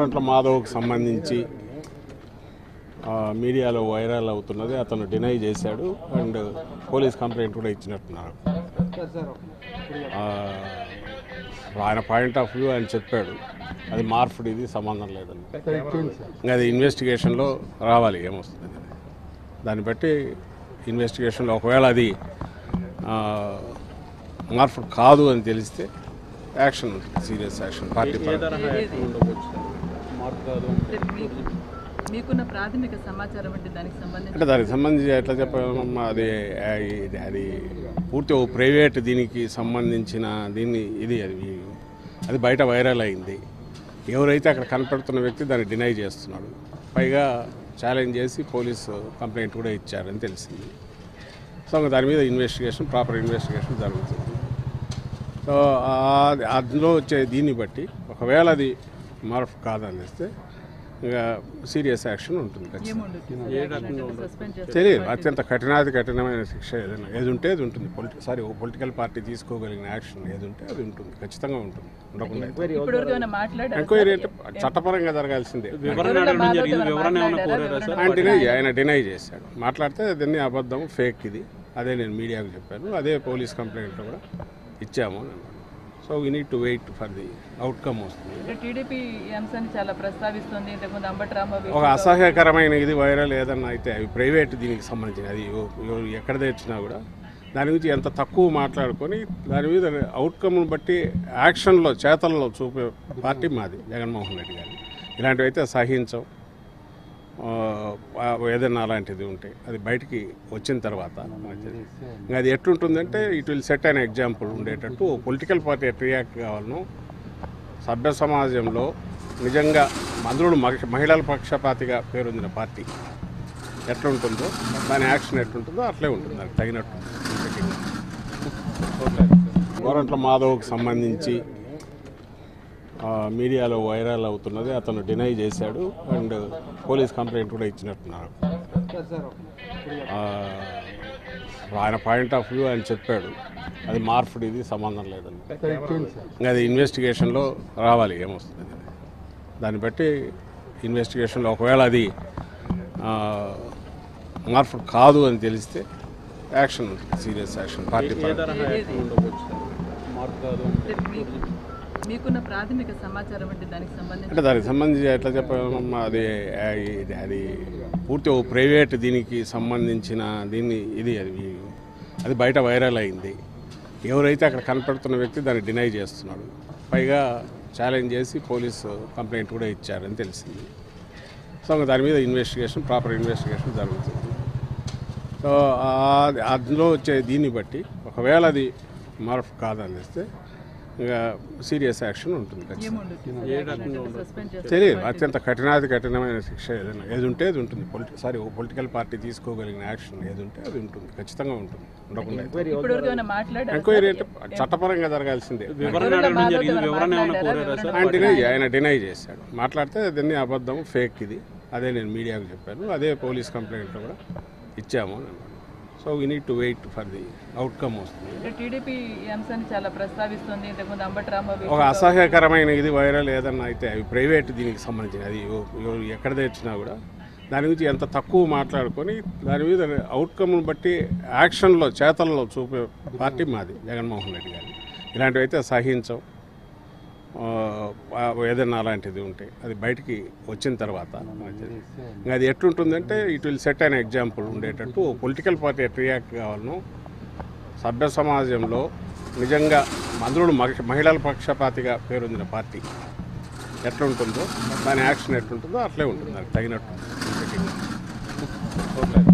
గోరంట్ల మాధవ్కి సంబంధించి ఆ, మీడియాలో వైరల్ అవుతున్నది అతను డినై చేశాడు అండ్ పోలీస్ కంప్లైంట్ కూడా ఇచ్చినట్టున్నారు ఆ, ఆయన పాయింట్ ఆఫ్ వ్యూ ఆయన చెప్పాడు అది మార్పుడు ఇది సంబంధం లేదని ఇంకా అది ఇన్వెస్టిగేషన్లో రావాలి ఏమొస్తుంది అనేది. దాన్ని బట్టి ఇన్వెస్టిగేషన్లో ఒకవేళ అది ఆ, మార్పుడు కాదు అని తెలిస్తే యాక్షన్ ఉంటుంది సీరియస్ యాక్షన్ పార్టీ పరంగా. అంటే మీ- మీకున్న ప్రాథమిక సమాచారం అంటే దానికి సంబంధించి అంటే దానికి సంబంధించి ఎట్లా చెప్పాలమ్మా అది ఆ, ఇది- అది పూర్తి ఓ ప్రైవేట్ దీనికి సంబంధించిన దీన్ని ఇది అది అది బయట వైరల్ అయింది ఎవరైతే అక్కడ కనపడుతున్న వ్యక్తి దాన్ని డినై చేస్తున్నాడు పైగా ఛాలెంజ్ చేసి పోలీసు కంప్లైంట్ కూడా ఇచ్చారని తెలిసింది సో ఇంకా దాని మీద ఇన్వెస్టిగేషన్ ప్రాపర్ ఇన్వెస్టిగేషన్ జరుగుతుంది సో ఆ- అందులో వచ్చే దీన్ని బట్టి ఒకవేళ అది మార్పు కాదనిస్తే ఇంకా సీరియస్ యాక్షన్ ఉంటుంది ఖచ్చితంగా ఏముండదు సస్పెండ్ చేస్తారు తెలియదు అత్యంత కఠినాది కఠినమైన శిక్ష ఏదైనా ఏది ఉంటే అది ఉంటుంది పొలిటి సారీ ఓ పొలిటికల్ పార్టీ తీసుకోగలిగిన యాక్షన్ ఏది ఉంటే అది ఉంటుంది ఖచ్చితంగా ఉంటుంది ఉండకుండా అయితే. ఇప్పటివరకు ఏమైనా మాట్లాడారు ఎంక్వైరీ అంటే చట్టపరంగా జరగాల్సిందే వివరణ అడగడం జరిగింది వివరణ ఏమైనా కోరారా సార్ ఆయన డినై ఆయన డినై చేశాడు మాట్లాడితే దీన్ని అబద్ధం ఫేక్ ఇది అదే నేను మీడియాకు చెప్పాను అదే పోలీస్ కంప్లైంట్లో కూడా ఇచ్చాము అని అన్నాడు so we need to wait for the outcome వస్తుంది అంటే టీడీపీ ఈ అంశాన్ని చాలా ప్రస్తావిస్తుంది ఇంతకుముందు అంబటి రాంబాబు ఒక అసహ్యకరమైన ఇది వైరల్ ఏదన్నా అయితే అవి ప్రైవేట్ దీనికి సంబంధించిన అది ఎవ- ఎవరు ఎక్కడ తెచ్చినా కూడా దాని గురించి ఎంత తక్కువ మాట్లాడుకొని దాని మీద అవుట్కమ్ను బట్టి యాక్షన్లో చేతల్లో చూపే పార్టీ మాది జగన్మోహన్ రెడ్డి గారి ఇలాంటివి అయితే సహించం ఆ, ఆ, ఏదైనా అలాంటిది ఉంటే అది బయటికి వచ్చిన తర్వాత మనకి తెలియదు. ఇంకా అది ఎట్లుంటుందంటే it will set an example ఉండేటట్టు పొలిటికల్ పార్టీ ఎట్ రియాక్ట్ కావాలనో సభ్య సమాజంలో నిజంగా మంత్రులు మహి- మహిళల పక్షపాతిగా పేరొందిన పార్టీ ఎట్లుంటుందో దాని యాక్షన్ ఎట్లుంటుందో అట్లే ఉంటుంది దానికి తగినట్టు గోరంట్ల మాధవ్కి సంబంధించి ఆ, మీడియాలో వైరల్ అవుతున్నది అతను డినై చేశాడు అండ్ పోలీస్ కంప్లైంట్ కూడా ఇచ్చినట్టున్నారు ఆ, ఆయన పాయింట్ ఆఫ్ వ్యూ ఆయన చెప్పాడు అది మార్పుడు ఇది సంబంధం లేదని ఇంకా అది ఇన్వెస్టిగేషన్లో రావాలి ఏమొస్తుంది అనేది. దాన్ని బట్టి ఇన్వెస్టిగేషన్లో ఒకవేళ అది ఆ, మార్పుడు కాదు అని తెలిస్తే యాక్షన్ ఉంటుంది సీరియస్ యాక్షన్ పార్టీ పరంగా. అంటే మీ- మీకున్న ప్రాథమిక సమాచారం అంటే దానికి సంబంధించి అంటే దానికి సంబంధించి ఎట్లా చెప్పాలమ్మా అది ఆ, ఇది అది పూర్తి ఓ ప్రైవేట్ దీనికి సంబంధించిన దీన్ని ఇది అది అది బయట వైరల్ అయింది ఎవరైతే అక్కడ కనపడుతున్న వ్యక్తి దాన్ని డినై చేస్తున్నాడు పైగా ఛాలెంజ్ చేసి పోలీసు కంప్లైంట్ కూడా ఇచ్చారని తెలిసింది సో ఇంకా దాని మీద ఇన్వెస్టిగేషన్ ప్రాపర్ ఇన్వెస్టిగేషన్ జరుగుతుంది సో ఆ- అందులో వచ్చే దీన్ని బట్టి ఒకవేళ అది మార్పు కాదనిస్తే ఇంకా సీరియస్ యాక్షన్ ఉంటుంది ఖచ్చితంగా ఏముండదు సస్పెండ్ చేస్తారు తెలియదు అత్యంత కఠినాది కఠినమైన శిక్ష ఏదైనా ఏది ఉంటే అది ఉంటుంది పొలిటి సారీ ఓ పొలిటికల్ పార్టీ తీసుకోగలిగిన యాక్షన్ ఏది ఉంటే అది ఉంటుంది ఖచ్చితంగా ఉంటుంది ఉండకుండా అయితే. ఇప్పటివరకు ఏమైనా మాట్లాడారు ఎంక్వైరీ అంటే చట్టపరంగా జరగాల్సిందే వివరణ అడగడం జరిగింది వివరణ ఏమైనా కోరారా సార్ ఆయన డినై ఆయన డినై చేశాడు మాట్లాడితే దీన్ని అబద్ధం ఫేక్ ఇది అదే నేను మీడియాకు చెప్పాను అదే పోలీస్ కంప్లైంట్లో కూడా ఇచ్చాము అని అన్నాడు so we need to wait for the outcome వస్తుంది అంటే టీడీపీ ఈ అంశాన్ని చాలా ప్రస్తావిస్తుంది ఇంతకుముందు అంబటి రాంబాబు ఒక అసహ్యకరమైన ఇది వైరల్ ఏదన్నా అయితే అవి ప్రైవేట్ దీనికి సంబంధించిన అది ఎవ- ఎవరు ఎక్కడ తెచ్చినా కూడా దాని గురించి ఎంత తక్కువ మాట్లాడుకొని దాని మీద అవుట్కమ్ను బట్టి యాక్షన్లో చేతల్లో చూపే పార్టీ మాది జగన్మోహన్ రెడ్డి గారి ఇలాంటివి అయితే సహించం ఆ, ఆ, ఏదైనా అలాంటిది ఉంటే అది బయటికి వచ్చిన తర్వాత మనకి తెలియదు. ఇంకా అది ఎట్లుంటుందంటే it will set an example ఉండేటట్టు పొలిటికల్ పార్టీ ఎట్ రియాక్ట్ కావాలనో సభ్య సమాజంలో నిజంగా మంత్రులు మహి- మహిళల పక్షపాతిగా పేరొందిన పార్టీ ఎట్లుంటుందో దాని యాక్షన్ ఎట్లుంటుందో అట్లే ఉంటుంది దానికి తగినట్టు